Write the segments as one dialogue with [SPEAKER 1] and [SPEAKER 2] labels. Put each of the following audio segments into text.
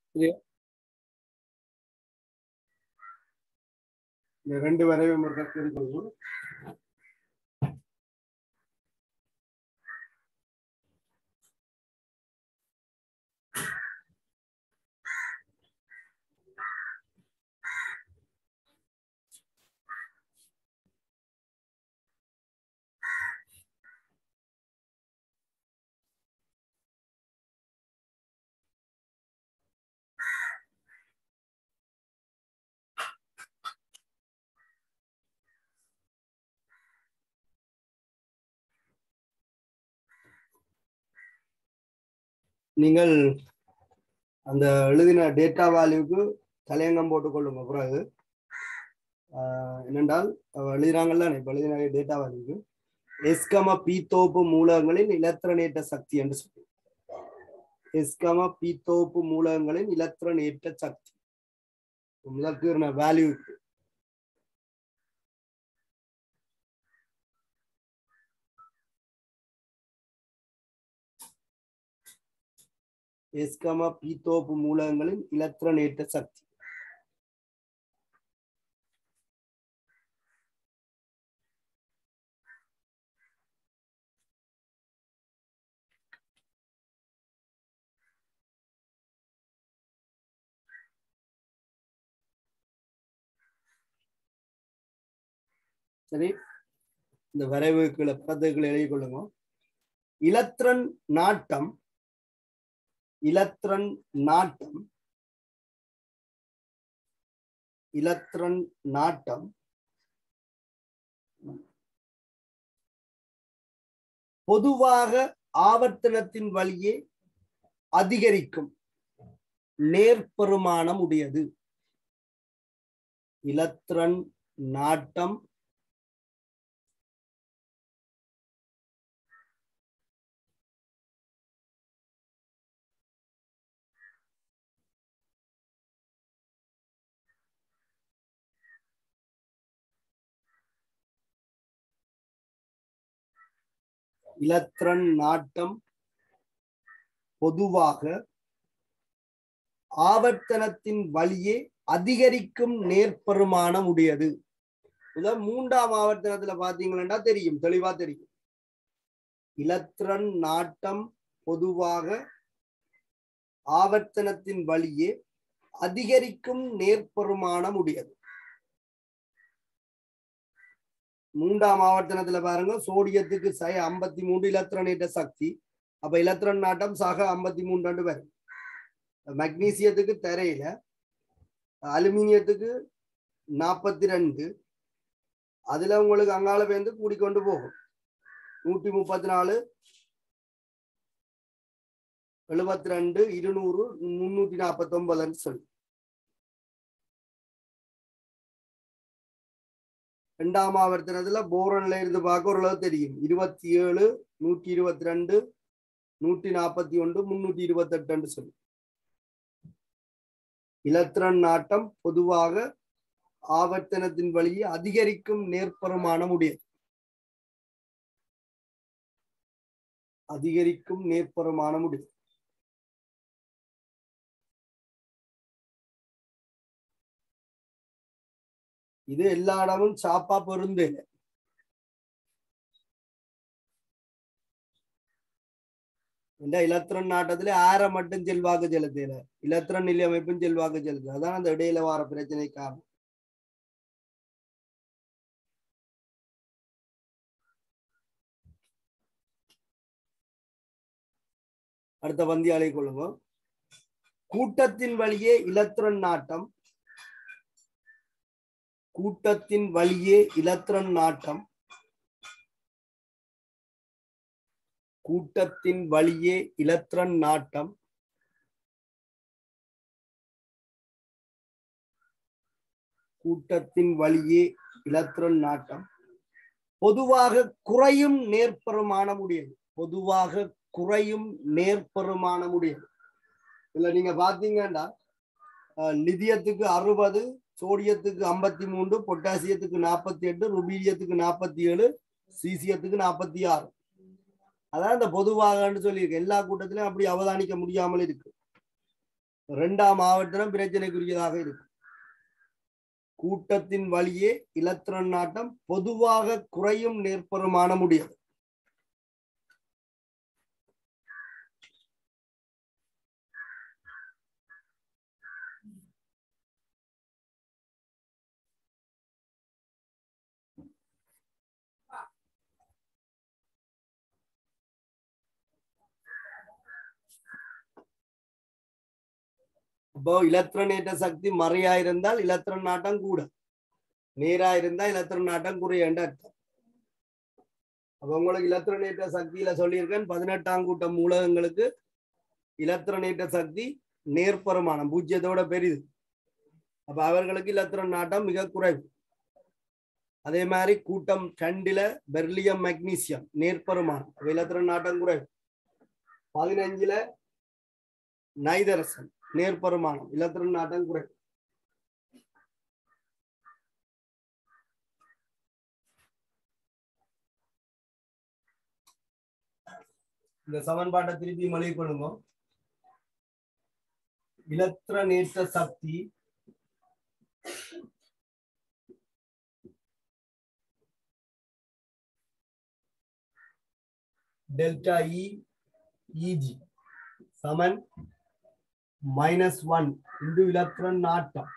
[SPEAKER 1] இது இந்த ரெண்டு வரைவும் ஒரு கற்று கொள்வோம் நீங்கள் அந்த எழுதின டேட்டா வேல்யூக்கு தலையங்கம் போட்டுக்கொள்ளுங்க பிறகு ஆஹ் என்னென்றால் அவ எழுதுறாங்கல்ல இப்ப எழுதின டேட்டா வேல்யூக்கு எஸ்கம பீத்தோப்பு மூலகங்களின் இலத்திரனேற்ற சக்தி என்று சொல்லி எஸ்கம பீத்தோப்பு மூலகங்களின் இலத்திரனேற்ற சக்தி முதற்கு வேல்யூக்கு எஸ்கம பீத்தோப்பு மூலகங்களின் இலத்திரனேற்ற சக்தி சரி இந்த வரைவுகளை பதத்துக்களை எழுதிக் கொள்ளுங்க இலத்திரன் நாட்டம் இலத்திரன் நாட்டம் இலத்திரன் நாட்டம் பொதுவாக ஆவர்த்தனத்தின் வழியே அதிகரிக்கும் நேர்பெருமானம் உடையது இலத்திரன் நாட்டம் இலத்திரன் நாட்டம் பொதுவாக ஆவர்த்தனத்தின் வழியே அதிகரிக்கும் நேர்பெருமானம் உடையது இதான் மூன்றாம் ஆவர்த்தனத்துல பாத்தீங்கன்னா தெரியும் தெளிவா தெரியும் இலத்திரன் நாட்டம் பொதுவாக ஆவர்த்தனத்தின் வழியே அதிகரிக்கும் நேர்பெருமானம் உடையது மூன்றாம் ஆவர்த்தனத்துல பாருங்க சோடியத்துக்கு சய ஐம்பத்தி மூன்று இலத்திரனேற்ற சக்தி அப்ப இலத்திரன் நாட்டம் சக ஐம்பத்தி மூன்று வரும் மக்னீசியத்துக்கு தரையில அலுமினியத்துக்கு நாற்பத்தி ரெண்டு அதுல உங்களுக்கு அங்கால பேருந்து கூடிக்கொண்டு போகும் நூற்றி முப்பத்தி நாலு எழுபத்தி ரெண்டு இருநூறு முன்னூத்தி நாற்பத்தி ஒன்பதுன்னு சொல்லி ரெண்டாம் ஆவர்த்தனத்துல போரன்ல இருந்து பார்க்க ஓரளவு தெரியும் இருபத்தி ஏழு நூற்றி இருபத்தி ரெண்டு நூற்றி நாற்பத்தி ஒன்று முன்னூற்றி இருபத்தி எட்டுன்னு சொல்லி இலத்திரன் நாட்டம் பொதுவாக ஆவர்த்தனத்தின் வழியே அதிகரிக்கும் நேர்பெருமானம் உடையது அதிகரிக்கும் நேர்பெருமானம் உடையது இது எல்லா இடமும் சாப்பா பொருந்து இந்த இலத்திரன் நாட்டத்துல ஆற மட்டும் செல்வாக்கு செலுத்தல இலத்திரன் நிலை அமைப்பும் செல்வாக்கு செலுத்து அதான் அந்த இடையில வார பிரச்சனை காரணம் அடுத்த வந்தியாலை கொள்ளுங்க கூட்டத்தின் வழியே இலத்திரன் நாட்டம் கூட்டத்தின் வழியே இலத்திரன் நாட்டம் கூட்டத்தின் வழியே இலத்திரன் நாட்டம் கூட்டத்தின் வழியே இலத்திரன் நாட்டம் பொதுவாக குறையும் நேர்பெருமானம் உடையது பொதுவாக குறையும் நேர்பெருமானம் உடையது இதுல நீங்க பாத்தீங்கன்னா லிதியத்துக்கு அறுபது சோடியத்துக்கு ஐம்பத்தி மூன்று பொட்டாசியத்துக்கு நாற்பத்தி எட்டு ருபீலியத்துக்கு நாற்பத்தி ஏழு சீசியத்துக்கு நாற்பத்தி ஆறு அதான் இந்த பொதுவாகன்னு சொல்லியிருக்கு எல்லா கூட்டத்திலும் அப்படி அவதானிக்க முடியாமல் இருக்கு இரண்டாம் ஆவர்த்தனம் பிரச்சனைக்குரியதாக இருக்கும் கூட்டத்தின் வழியே இலத்திரன் நாட்டம் பொதுவாக குறையும் நேர்பெருமானம் உடையது இப்போ இலத்திரனேற்ற சக்தி மறையா இருந்தால் இலத்திரன் நாட்டம் கூட நேரா இருந்தா இலத்திரன் நாட்டம் குறையன்ற அர்த்தம் அப்ப உங்களுக்கு இலத்திரனேற்ற சக்தியில சொல்லியிருக்கேன் பதினெட்டாம் கூட்ட மூலகங்களுக்கு இலத்திரனேற்ற சக்தி நேர்பெருமானம் பூஜ்ஜியத்தோட பெரிது அப்ப அவர்களுக்கு இலத்திரன் நாட்டம் மிக குறைவு அதே மாதிரி கூட்டம் கண்டில பெர்லியம் மெக்னீசியம் நேர்பெருமானம் அப்ப இலத்திரன் நாட்டம் குறைவு பதினஞ்சுல நைதரசன் நேர்பெருமானம் இலத்திரன் நாட்டம் குறைவு இந்த சமன்பாட்டை திருப்பி மொழி கொள்ளுங்க இலத்திர நேற்ற சக்தி டெல்டா இ இஜி சமன் மைனஸ் ஒன் இந்து இலத்திரன் நாட்டம்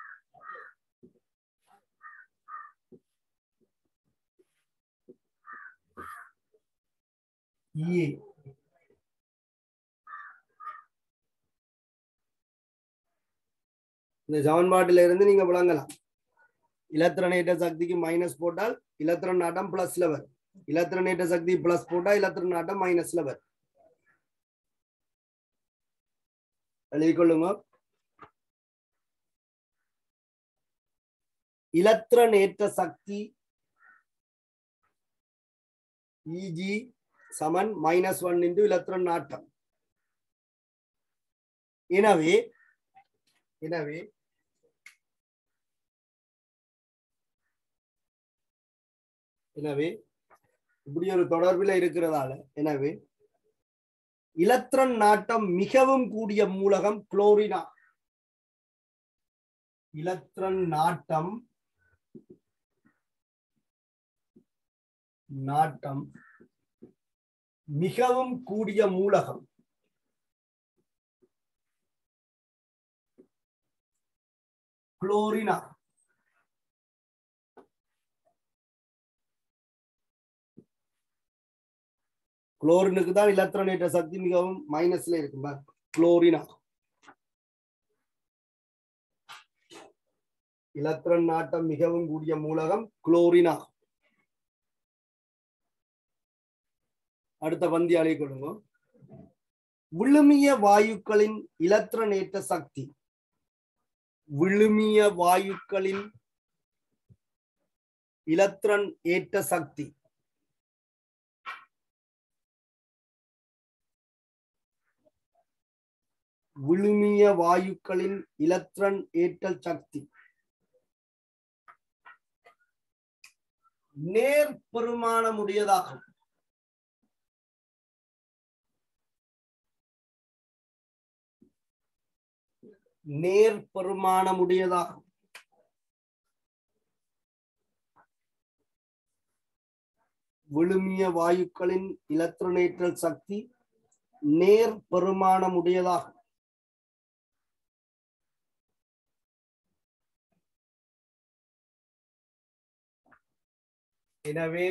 [SPEAKER 1] இஏ இந்த சமன்பாட்டில இருந்து நீங்க விளங்கலாம் இலத்திரனேற்ற சக்திக்கு மைனஸ் போட்டால் இலத்திரன் நாட்டம் பிளஸ்ல வரும் இலத்திரனேற்ற சக்தி பிளஸ் போட்டா இலத்திரன் நாட்டம் மைனஸ்ல வரும் எழுதிக் கொள்ளுங்க இலத்திரனேற்ற சக்தி இஜி சமன் மைனஸ் ஒன் இன்டு இலத்திரன் நாட்டம் எனவே எனவே எனவே இப்படி ஒரு தொடர்பில் இருக்கிறதால எனவே இலத்திரன் நாட்டம் மிகவும் கூடிய மூலகம் குளோரினா இலத்திரன் நாட்டம் நாட்டம் மிகவும் கூடிய மூலகம் குளோரினா குளோரினுக்கு தான் இலத்திரனேற்ற சக்தி மிகவும் மைனஸ்ல இருக்கும் பார். குளோரினா இலத்திரன் நாட்டம் மிகவும் கூடிய மூலகம் குளோரினா அடுத்த பந்தி அலை கொடுங்க விழுமிய வாயுக்களின் இலத்திரனேற்ற சக்தி விழுமிய வாயுக்களின் இலத்திரன் ஏற்ற சக்தி விழுமிய வாயுக்களின் இலத்திரன் ஏற்றல் சக்தி நேர் பெருமானமுடையதாகும் நேர் பெருமானமுடையதாகும் விழுமிய வாயுக்களின் இலத்திரனேற்றல் சக்தி நேர் பெருமானமுடையதாகும் எனவே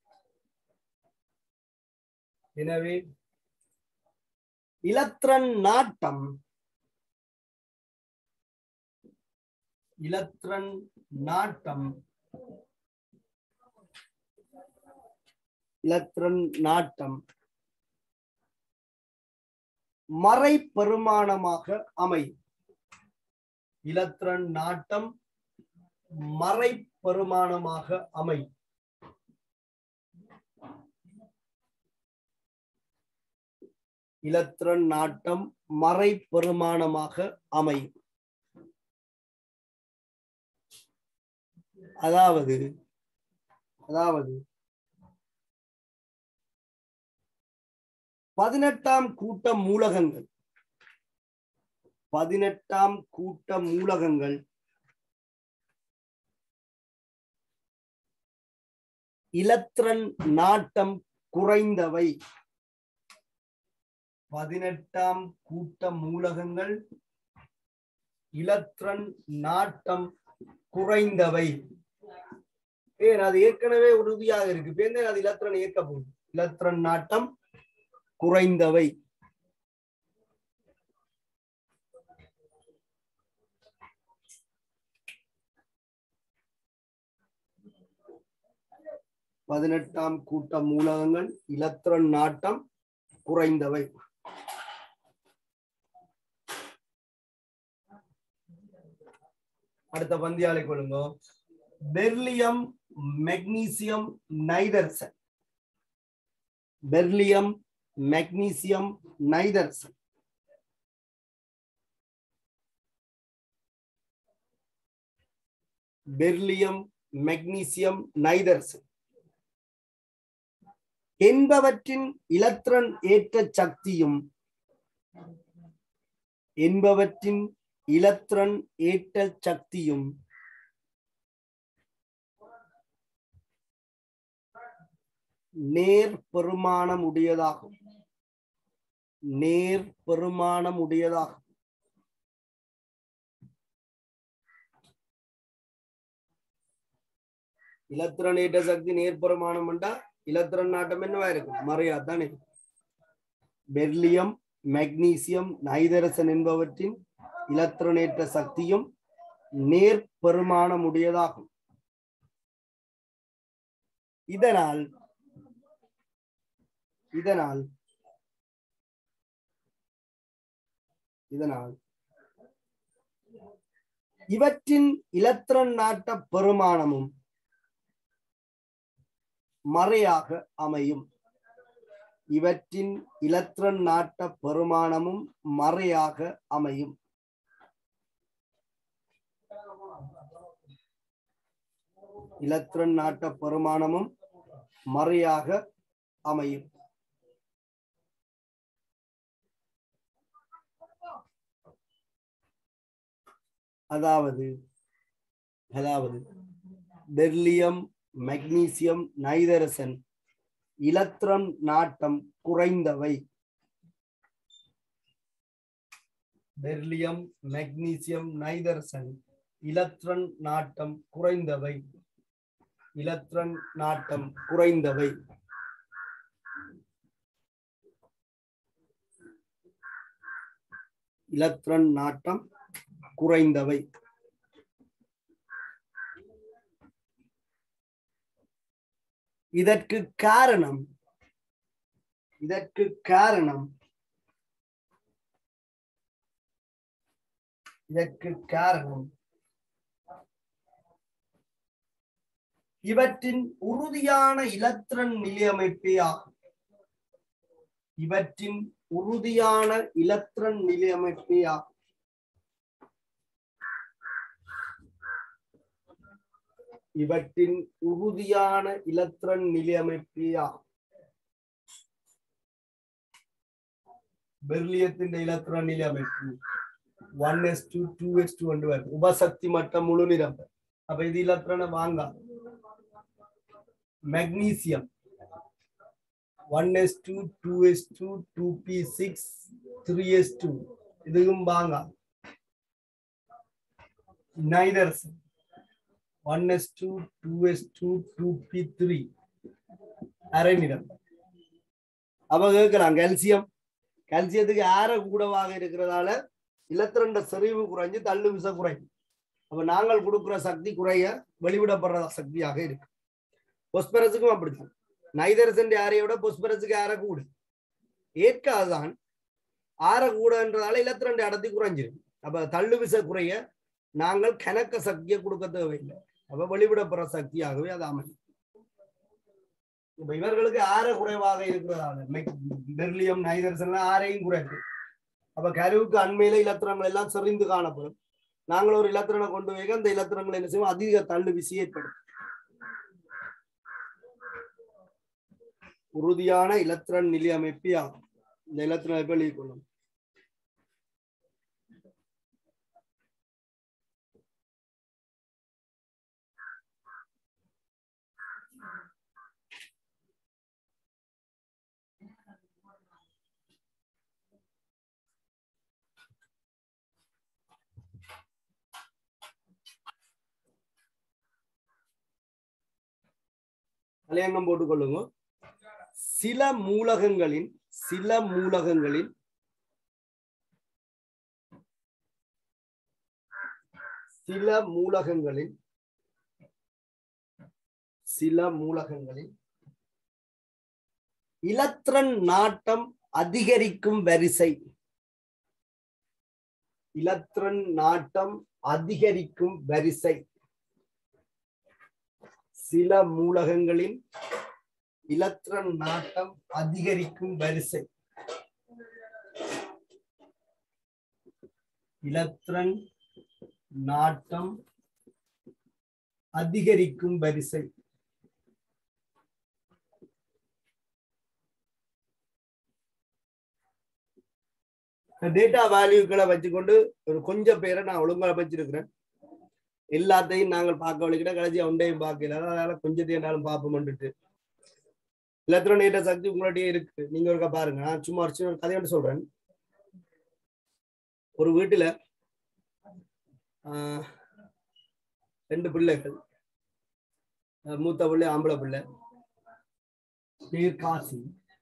[SPEAKER 1] எனவே இலத்திரன் நாட்டம் இலத்திரன் நாட்டம் இலத்திரன் நாட்டம் மறை பெருமானமாக அமையும் இலத்திரன் நாட்டம் மறை பெருமானமாக அமையும் இலத்திரன் நாட்டம் மறை பெருமானமாக அமையும் அதாவது அதாவது பதினெட்டாம் கூட்ட மூலகங்கள் பதினெட்டாம் கூட்ட மூலகங்கள் இலத்திரன் நாட்டம் குறைந்தவை பதினெட்டாம் கூட்ட மூலகங்கள் இலத்திரன் நாட்டம் குறைந்தவை ஏன் அது ஏற்கனவே உறுதியாக இருக்கு இப்ப என்ன அது இலத்திரன் இயக்க போகுது இலத்திரன் நாட்டம் குறைந்தவை பதினெட்டாம் கூட்ட மூலகங்கள் இலத்திரன் நாட்டம் குறைந்தவை அடுத்த பந்தியாலை கொள்ளுங்க பெர்லியம் மெக்னீசியம் நைதர்சன் பெர்லியம் மெக்னீசியம் நைதர்சன் பெர்லியம் மெக்னீசியம் நைதர்சன் என்பவற்றின் இலத்திரன் ஏற்ற சக்தியும் என்பவற்றின் இலத்திரன் ஏற்ற சக்தியும் நேர் பெருமானம் உடையதாகும் நேர் பெருமானம் உடையதாகும் இலத்திரன் ஏற்ற சக்தி நேர் பெருமானம் என்றா இலத்திரன் நாட்டம் என்னவா இருக்கும் மறையா தானே பெர்லியம் மெக்னீசியம் நைதரசன் என்பவற்றின் இலத்திரனேற்ற சக்தியும் நேர் பெருமானம் உடையதாகும் இதனால் இதனால் இதனால் இவற்றின் இலத்திரன் நாட்ட பெருமானமும் மறையாக அமையும் இவற்றின் இலத்திரன் நாட்ட பெருமானமும் மறையாக அமையும் இலத்திரன் நாட்ட பெருமானமும் மறையாக அமையும் அதாவது அதாவது பெர்லியம் மெக்னீசியம் நைதரசன் இலத்திரன் நாட்டம் குறைந்தவை பெர்லியம் மெக்னீசியம் நைதரசன் இலத்திரன் நாட்டம் குறைந்தவை இலத்திரன் நாட்டம் குறைந்தவை இலத்திரன் நாட்டம் குறைந்தவை இதற்கு காரணம் இதற்கு காரணம் இதற்கு காரணம் இவற்றின் உறுதியான இலத்திரன் நிலையமைப்பே ஆகும் இவற்றின் உறுதியான இலத்திரன் நிலையமைப்பே ஆகும் இவற்றின் உறுதியான இலத்திரன் நிலையமைப்பே ஆகும் பெர்லியத்தின் இலத்திரன் நிலையமைப்பு one S two two S two என்று வரும் உபசக்தி மட்டம் முழு நிரம்ப அப்ப இது இலத்திரனை வாங்க magnesium one S two two S two two P six three S two இதுவும் வாங்க நைதர்ஸ் one S two two S two two P three அரை நிறம் அப்ப கேட்கலாம் கால்சியம் கால்சியத்துக்கு ஆர கூடவாக இருக்கிறதால இலத்திரண்ட செறிவு குறைஞ்சு தள்ளு விச குறையும் அப்ப நாங்கள் கொடுக்கிற சக்தி குறைய வெளிவிடப்படுற சக்தியாக இருக்கு பொஸ்பரஸுக்கும் அப்படித்தான் நைதரசன் ஆரையோட பொஸ்பரஸுக்கு ஆர கூட ஏற்காதான் ஆர கூடன்றதால இலத்திரண்ட அடர்த்தி குறைஞ்சிருக்கு அப்ப தள்ளு விச குறைய நாங்கள் கணக்க சக்தியை கொடுக்க தேவையில்லை அப்ப வெளிவிடப்படுற சக்தியாகவே அது அமையும் இப்ப இவர்களுக்கு ஆற குறைவாக இருக்கிறதால பெர்லியம் நைதரசன் ஆரையும் குறைவு அப்ப கருவுக்கு அண்மையில இலத்திரங்கள் எல்லாம் செறிந்து காணப்படும் நாங்கள் ஒரு இலத்திரனை கொண்டு போய் அந்த இலத்திரங்கள் என்ன செய்வோம் அதிக தள்ளு விசி ஏற்படும் உறுதியான இலத்திரன் நிலை அமைப்பு ஆகும் இந்த இலத்திரன் எப்படி கொள்ளும் தலையங்கம் போட்டுக்கொள்ளுங்க சில மூலகங்களின் சில மூலகங்களின் சில மூலகங்களின் சில மூலகங்களின் இலத்திரன் நாட்டம் அதிகரிக்கும் வரிசை இலத்திரன் நாட்டம் அதிகரிக்கும் வரிசை சில மூலகங்களின் இலத்திரன் நாட்டம் அதிகரிக்கும் வரிசை இலத்திரன் நாட்டம் அதிகரிக்கும் வரிசை டேட்டா வேல்யூக்களை வச்சுக்கொண்டு ஒரு கொஞ்சம் பேரை நான் ஒழுங்கா வச்சிருக்கிறேன் எல்லாத்தையும் நாங்கள் பார்க்க வழிக்கிட்ட கடைசி ஒன்றையும் பார்க்கல அதனால கொஞ்சத்தையும் என்னாலும் பார்ப்போம்னுட்டு இலத்திரனியற்ற சக்தி உங்களுடைய இருக்கு நீங்க ஒருக்கா பாருங்க நான் சும்மா ஒரு சின்ன ஒரு கதையோட சொல்றேன் ஒரு வீட்டுல ஆஹ், ரெண்டு பிள்ளைகள் ஆஹ், மூத்த பிள்ளை ஆம்பளை பிள்ளை பேர் காசி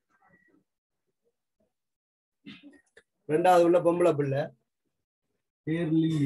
[SPEAKER 1] ரெண்டாவது உள்ள பொம்பளை பிள்ளை பேர் லீலி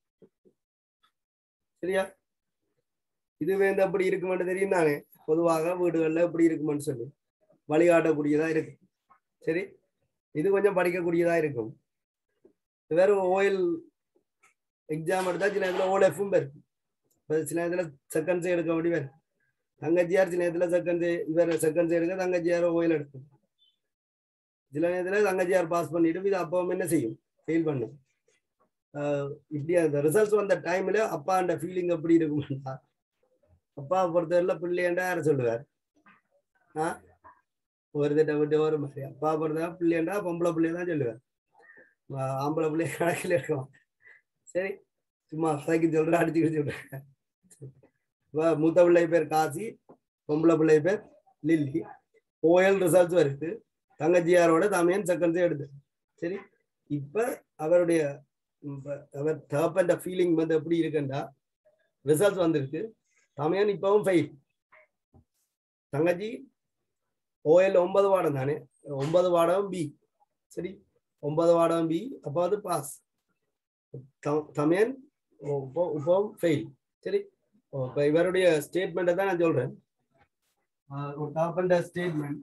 [SPEAKER 1] சரியா இதுவே இந்த எப்படி இருக்குமென்னு தெரியும் தானே பொதுவாக வீடுகள்ல எப்படி இருக்குமென்னு சொல்லி வழிகாட்டக்கூடியதா இருக்கு சரி இது கொஞ்சம் படிக்கக்கூடியதா இருக்கும் இது வேற ஓயில் எக்ஸாம் எடுத்தா சில நேரத்துல ஓஎஃப்பும் இருக்கு இப்ப சில நேரத்துல செகண்ட்ஸே எடுக்க வேண்டி வரும் தங்கச்சியார் சில நேரத்துல செகண்ட் இவர் செகண்ட்ஸ் எடுக்க தங்கச்சியார் ஓயில் எடுக்கும் சில நேரத்துல தங்கச்சியார் பாஸ் பண்ணிட்டு இது அப்பவும் என்ன செய்யும் ஃபெயில் பண்ணும் ஆஹ் இப்படி அந்த ரிசல்ட்ஸ் வந்த டைம்ல அப்பா அந்த ஃபீலிங் எப்படி இருக்கும்னா அப்பா பொறுத்தவரையில பிள்ளையண்டா யார சொல்லுவார் ஆ ஒரு திட்ட விட்டு ஒரு மாதிரி அப்பா பொறுத்தவரை பிள்ளையண்டா பொம்பளை பிள்ளைய தான் சொல்லுவார் ஆஹ் ஆம்பளை பிள்ளைய கணக்கில் எடுக்கலாம் சரி சும்மா கதைக்கு சொல்றேன் அடிச்சுக்கிட்டு சொல்றேன் இப்ப மூத்த பிள்ளை பேர் காசி பொம்பளை பிள்ளை பேர் லில்லி ஓஎல் ரிசல்ட்ஸ் வருது தங்கச்சியாரோட தமையன் செகண்ட்ஸே எடுத்து சரி இப்ப அவருடைய இப்ப அவர் தகப்பன்ற ஃபீலிங் வந்து எப்படி இருக்குண்டா ரிசல்ட்ஸ் வந்திருக்கு தமையன் இப்பவும் ஃபெயில் தங்கச்சி ஓஎல் ஒன்பது வாடம் தானே ஒன்பது வாடம் பி சரி ஒன்பது வாடம் பி அப்போ அது பாஸ் தமையன் இப்பவும் ஃபெயில் சரி இப்போ இவருடைய ஸ்டேட்மெண்ட்டை தான் நான் சொல்றேன் ஆஹ் ஒரு தகப்பன்ற ஸ்டேட்மெண்ட்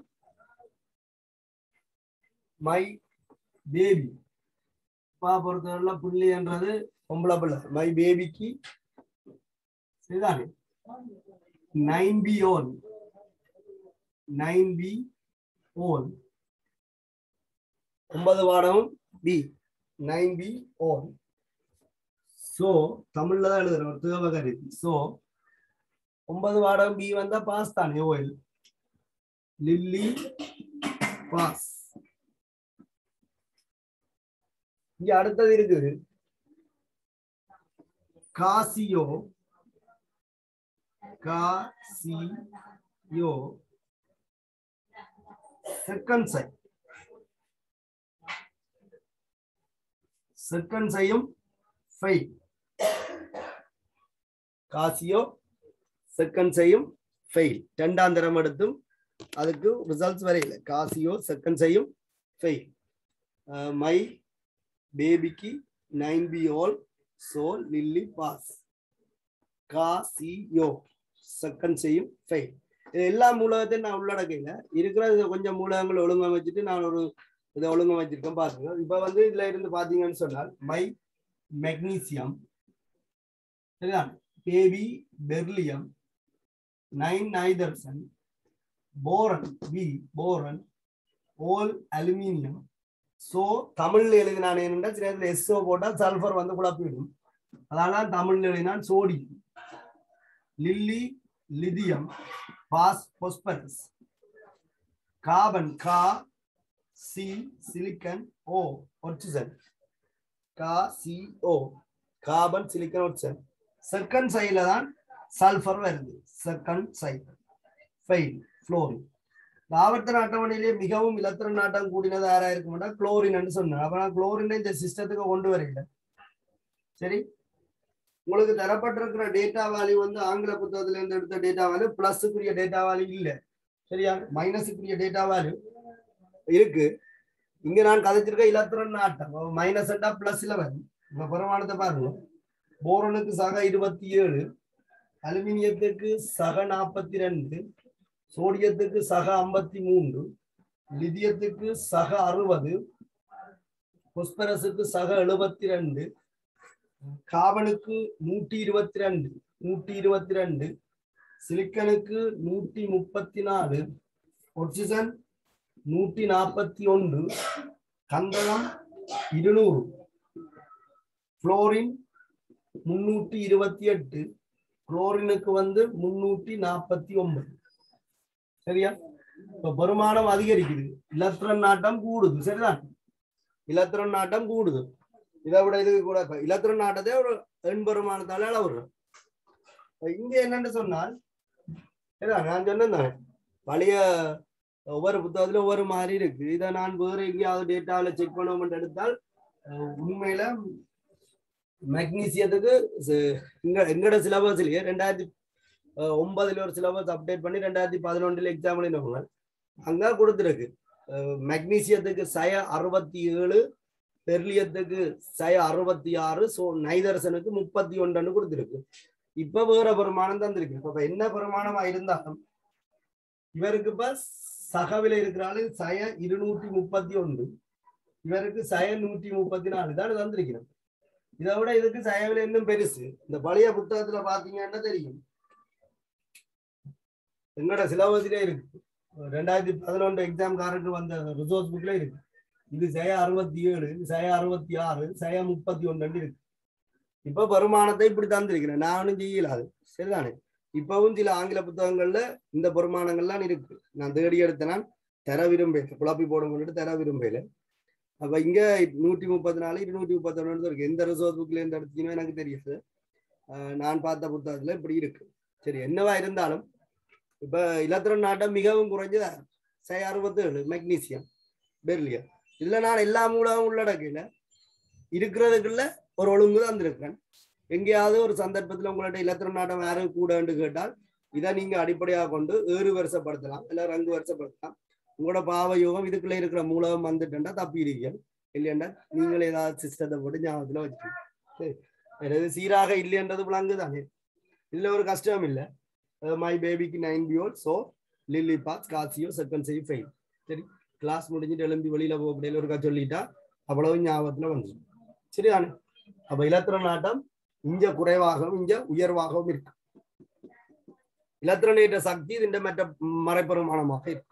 [SPEAKER 1] மை பேபி அப்பா பொறுத்தவரையில புள்ளின்றது பொம்பளை பிள்ளை மை பேபிக்கு சரிதானே நைன் பி ஓன் நைன் பி ஓன் ஒன்பது வாடமும் பி நைன் பி ஓன் சோ தமிழ்ல தான் எழுதுறேன் ஒரு தேவகரிதி சோ ஒன்பது வாடம் பி வந்தா பாஸ் தானே ஓயில் லில்லி பாஸ் இங்க அடுத்தது இருக்குது காசியோ காசியோ செகண்ட் சை செகண்ட் சையும் ஃபைவ் காசியோ செகண்ட் சையும் ஃபெயில் ரெண்டாம் தரம் எடுத்தும் அதுக்கு ரிசல்ட்ஸ் வரையில காசியோ செகண்ட் சையும் ஃபெயில் மை பேபிக்கு nine P all so lily pass Casio second செய்யும் ஃபெயில் இது எல்லா மூலகத்தையும் நான் உள்ளடக்கையில இருக்கிற இது கொஞ்சம் மூலகங்கள் ஒழுங்கா வச்சுட்டு நான் ஒரு இதை ஒழுங்கா வச்சிருக்கேன் பாருங்க இப்ப வந்து இதுல இருந்து பாத்தீங்கன்னு சொன்னால் மை மெக்னீசியம் சரிதான் பேபி பெர்லியம் நைன் நைதர்சன் போரன் பி போரன் ஓல் அலுமினியம் சோ தமிழ்ல எழுதினான் என்னன்னா சில நேரத்துல எஸ்ஓ போட்டா சல்ஃபர் வந்து குழப்பிடும் அதனால தமிழ்ல எழுதினான் sodium lily lithium pass phosphorus carbon கா சி சிலிக்கன் ஓ ஒட்சிசன் கா சி ஓ கார்பன் சிலிக்கன் ஒட்சன் செகண்ட் சைல தான் சல்ஃபர் வருது செகண்ட் சை ஃபைல் ஃப்ளோரின் ஆவர்த்தன அட்டவணையிலே மிகவும் இலத்திரன் நாட்டம் கூடினது யாரா இருக்கும்னா குளோரின் சொன்னேன் அப்ப நான் குளோரின் இந்த சிஸ்டத்துக்கு கொண்டு வரையில சரி உங்களுக்கு தரப்பட்டிருக்கிற டேட்டா வேல்யூ வந்து ஆங்கில புத்தகத்துல இருந்து எடுத்த டேட்டா வேல்யூ பிளஸுக்குரிய டேட்டா வேல்யூ இல்ல சரியா மைனஸுக்குரிய டேட்டா வேல்யூ இருக்கு இங்க நான் கதைச்சிருக்க இலத்திரன் ஆட்டம் மைனஸ் அண்டா பிளஸ்ல வரும் இந்த பெருமானத்தை பாருங்க போரனுக்கு சக இருபத்தி ஏழு அலுமினியத்துக்கு சக நாற்பத்தி ரெண்டு சோடியத்துக்கு சக ஐம்பத்தி மூன்று லிதியத்துக்கு சக அறுபது பொஸ்பரஸுக்கு சக எழுபத்தி ரெண்டு காபனுக்கு நூற்றி இருபத்தி ரெண்டு நூற்றி இருபத்தி ரெண்டு சிலிக்கனுக்கு நூற்றி முப்பத்தி நாலு ஒட்சிசன் நூற்றி நாற்பத்தி ஒன்று கந்தகம் இருநூறு குளோரின் முன்னூற்றி இருபத்தி எட்டு குளோரினுக்கு வந்து முன்னூற்றி நாற்பத்தி ஒன்பது சரியா இப்ப பெருமானம் அதிகரிக்குது இலத்திரன் நாட்டம் கூடுது சரிதான் இலத்திரன் நாட்டம் கூடுது இதை விட இது கூட இப்ப இலத்திரன் நாட்டத்தை ஒரு எண்பெருமானத்தால அளவுறோம் இப்ப இங்க என்னன்னு சொன்னால் சரிதான் நான் சொன்னேன் தானே பழைய ஒவ்வொரு புத்தகத்துல ஒவ்வொரு மாதிரி இருக்கு இதை நான் வேற எங்கேயாவது டேட்டாவில் செக் பண்ணுவோம் எடுத்தால் அஹ், உண்மையில மெக்னீசியத்துக்கு ச- எங்க எங்கட சிலபஸ்லயே ரெண்டாயிரத்தி அஹ், ஒன்பதுல ஒரு சிலபஸ் அப்டேட் பண்ணி ரெண்டாயிரத்தி பதினொன்றுல எக்ஸாம் எழுதினவங்க அங்க கொடுத்துருக்கு மெக்னீசியத்துக்கு சய அறுபத்தி ஏழு பெர்லியத்துக்கு சய அறுபத்தி ஆறு ஸோ நைதர்சனுக்கு முப்பத்தி ஒன்றுன்னு கொடுத்துருக்கு இப்ப வேற பெருமானம் தந்திருக்கு இப்ப என்ன பெருமானமா இருந்தாலும் இவருக்கு இப்ப சகவில இருக்கிறாள் சய இருநூற்றி முப்பத்தி ஒன்று இவருக்கு சய நூற்றி முப்பத்தி நாலு தான் தந்திருக்கிறோம் இதை விட இதுக்கு சயவில இன்னும் பெருசு இந்த பழைய புத்தகத்துல பாத்தீங்கன்னா தெரியும் எங்கட சிலபஸ்ல இருக்கு ரெண்டாயிரத்தி பதினொன்று எக்ஸாம் காரருக்கு வந்த ரிசோர்ஸ் புக்ல இருக்கு இது சய அறுபத்தி ஏழு இது சய அறுபத்தி ஆறு சய முப்பத்தி ஒன்று இருக்கு இப்ப வருமானத்தை இப்படி தந்திருக்கிறேன் நான் ஒன்றும் செய்யல அது சரிதானே இப்பவும் சில ஆங்கில புத்தகங்கள்ல இந்த பெருமானங்கள்லாம் இருக்கு நான் தேடி எடுத்த நான் தர விரும்பல குழப்பி போட சொல்லிட்டு தர விரும்பல அப்ப இங்க நூற்றி முப்பத்தி நாலு இருநூற்றி முப்பத்தி ஒன்று இருக்கு எந்த ரிசோர்ஸ் புக்ல இருந்து எடுத்தீங்கன்னா எனக்கு தெரியாது ஆஹ் நான் பார்த்த புத்தகத்துல இப்படி இருக்கு சரி என்னவா இருந்தாலும் இப்ப இலத்திரன் நாட்டம் மிகவும் குறைஞ்சதா சை அறுபத்தேழு மெக்னீசியம் பெர்லியம் இதுல நான் எல்லா மூலமும் உள்ளடக்கல இருக்கிறதுக்குள்ள ஒரு ஒழுங்கு தான் இருக்கிறேன் எங்கேயாவது ஒரு சந்தர்ப்பத்துல உங்கள்ட்ட இலத்திரன் நாட்டம் யாரும் கூடன்னு கேட்டால் இதை நீங்க அடிப்படையாக கொண்டு ஏறு வருஷப்படுத்தலாம் இல்ல ரங்கு வருஷப்படுத்தலாம் உங்களோட பாவ யோகம் இதுக்குள்ள இருக்கிற மூலம் வந்துட்டா தப்பிடுவீங்க இல்லையண்டா நீங்களே ஏதாவது சிஸ்டத்தை போட்டு ஞாபகத்துல வச்சுக்கணும் சரி. அதாவது சீராக இல்லைன்றது விளங்கு தானே இதுல ஒரு கஷ்டம் இல்லை மை பேபிக்கு நைன் பியோல் so lily pass Casio second செய் ஃபெயில் சரி கிளாஸ் முடிஞ்சுட்டு எழும்பி வெளியில போக முடியல ஒருக்கா சொல்லிட்டா அவ்வளவு ஞாபகத்துல வந்துடும் சரிதானே அப்ப இலத்திர நாட்டம் இங்க குறைவாகவும் இங்க உயர்வாகவும் இருக்கு இலத்திரனேற்ற சக்தி இந்த மற்ற மறைப்பெருமானமாக இருக்கு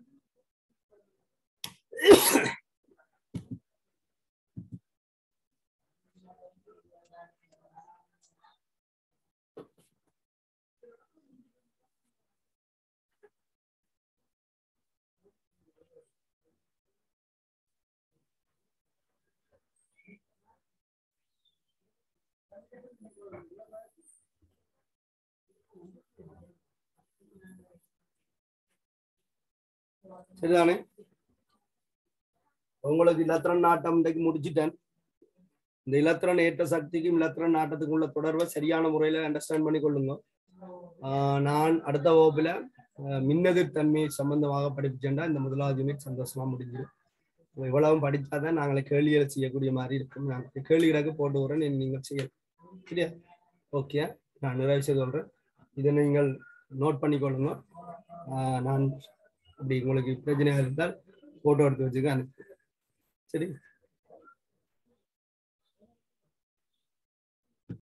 [SPEAKER 1] சரிதானே உங்களுக்கு இலத்திரன் நாட்டம் இன்றைக்கு முடிச்சிட்டேன் இந்த இலத்திரன் ஏற்ற சக்திக்கும் இலத்திரன் நாட்டத்துக்கும் உள்ள தொடர்பை சரியான முறையில அண்டர்ஸ்டாண்ட் பண்ணி கொள்ளுங்க ஆஹ் நான் அடுத்த வகுப்புல ஆஹ் மின்னெதிர் தன்மை சம்பந்தமாக படிப்பிச்சேன்டா இந்த முதலாவது யூனிட் சந்தோஷமா முடிஞ்சிடும் இவ்வளவும் படித்தாதான் நாங்களை கேள்விகளை செய்யக்கூடிய மாதிரி இருக்கும் நான் கேள்விகளுக்கு போட்டு வரேன் நீங்கள் செய்யலாம் சரியா ஓகே நான் நிறைவு செய்து சொல்றேன் இதை நீங்கள் நோட் பண்ணிக்கொள்ளுங்க ஆஹ் நான் அப்படி உங்களுக்கு பிரச்சனையாக இருந்தால் போட்டோ எடுத்து வச்சுக்க அனுப்பு சரி